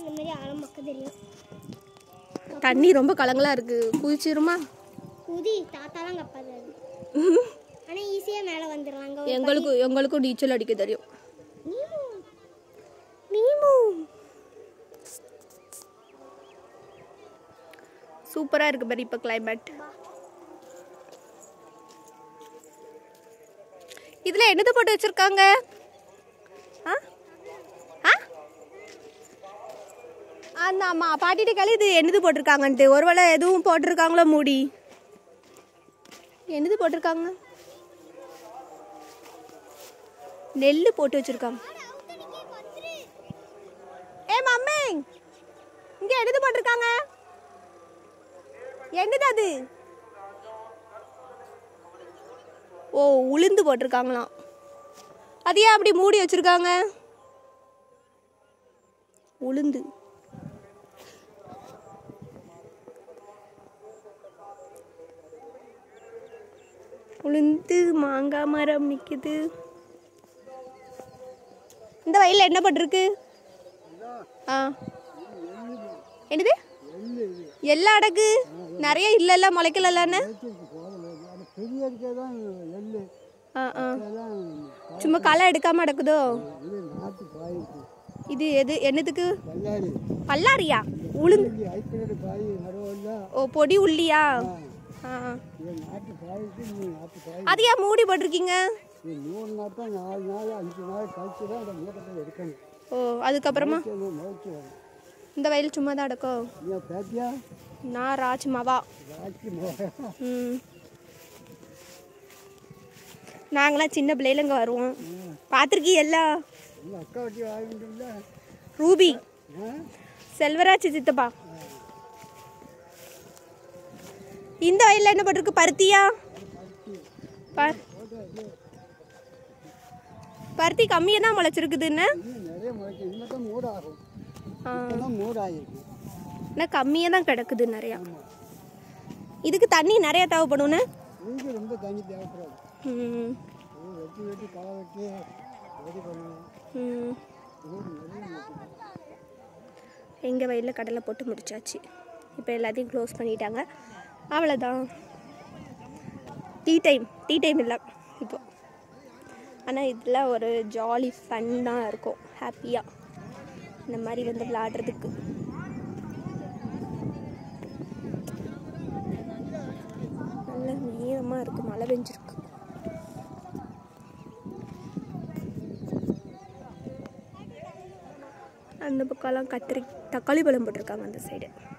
அந்த மாதிரி ஆழம் மக்க தெரியும் தண்ணி ரொம்ப கலங்கலா இருக்கு குதிச்சிருமா குதி தாத்தாலாம் கப்பாது அது ஆனால் ஈஸியாக மேலே வந்துடுறாங்க எங்களுக்கு எங்களுக்கும் நீச்சல் அடிக்க தெரியும் நீமு நீமு சூப்பரா இருக்கு பாரு இப்ப கிளைமேட் இதுல என்னது போட்டு வச்சிருக்காங்க ஆ? ஆ? அந்த அம்மா பாட்டிட்டு களி இது என்னது போட்டிருக்காங்கன்ட்டு ஒருவேளை எதுவும் போட்டிருக்காங்களோ மூடி என்னது போட்டிருக்காங்க நெல்லு போட்டு வச்சிருக்காங்க ஏ மம்மி இங்க என்னது போட்டிருக்காங்க என்னது அது ஓ உளுந்து போட்டிருக்காங்களாம் அது ஏன் அப்படி மூடி வச்சிருக்காங்க உளுந்து உளுந்து மாங்காய் மரம் நிக்குது இந்த வயல்ல என்ன போட்டிருக்கு ஆ என்னது எல்லா அடகு நிறைய இல்லைல்ல முளைக்கலன்னு பெரிய இருக்கே தான் எள்ளு ஆ ஆ எல்லாம் சும்மா களை எடுக்காம அடக்குதோ இது நாட்டு காய்க்கு இது எது என்னதுக்கு பல்லாரி பல்லாரியா உளுந்து இது ஐக்கியது காய் நடுவில் ஓ பொடி உள்ளியா ஆ ஆ. இது நாட்டு காய்க்கு நீ நாட்டு காய் அது ஏன் மூடி போட்டிருக்கீங்க இது மூணு நாள் தான் நாலு நாள் அஞ்சு நாள் கழிச்சு தான் அந்த மூட்டத்தை எடுக்கணும் ஓ அதுக்கப்புறமா இது முளைச்சி வரும் இந்த வயல் சும்மா தான் அடக்கும் நீ பேத்தியா நான் ராஜ்மாவா ராக்கி மோகம் ம் நாங்களாம் சின்ன பிள்ளையில இங்கே வருவோம் பார்த்துருக்கீ எல்லாம் இல்லை அக்கா வட்டி வாங்கிட்டு ரூபி ஆ செல்வராஜ் சித்தப்பா இந்த வயல்ல என்ன போட்டிருக்கு பருத்தியா பர் பருத்தி கம்மியாக தான் முளைச்சிருக்குதுன்னு இன்னும் நிறைய முளைக்கும் இன்னும் தான் மூடு ஆகும் ஆ, இப்போதான் மூடு ஆகிருக்கு ஆனால் கம்மியாக தான் கிடக்குது நிறையா இதுக்கு தண்ணி நிறையா தேவைப்படும்னு இதுக்கு ரொம்ப தண்ணி தேவைப்படாது ம் இது வெட்டி வெட்டி களை வெட்டி ரெடி பண்ணணும் ம் இது நிறைய முளைக்கும். எங்கள் வயலில் கடலை போட்டு முடிச்சாச்சு இப்போ எல்லாத்தையும் க்ளோஸ் பண்ணிட்டாங்க அவ்வளோதான் டீ டைம் டீ டைம் இல்லை இப்போ ஆனால் இதில் ஒரு ஜாலி ஃபன்னாக இருக்கும் ஹாப்பியாக இந்த மாதிரி வந்து விளாடுறதுக்கு நல்ல நீளமாக இருக்குது மழை பெஞ்சிருக்கு அந்த பக்கம்லாம் கத்திரி தக்காளி பழம் போட்டிருக்காங்க அந்த சைடு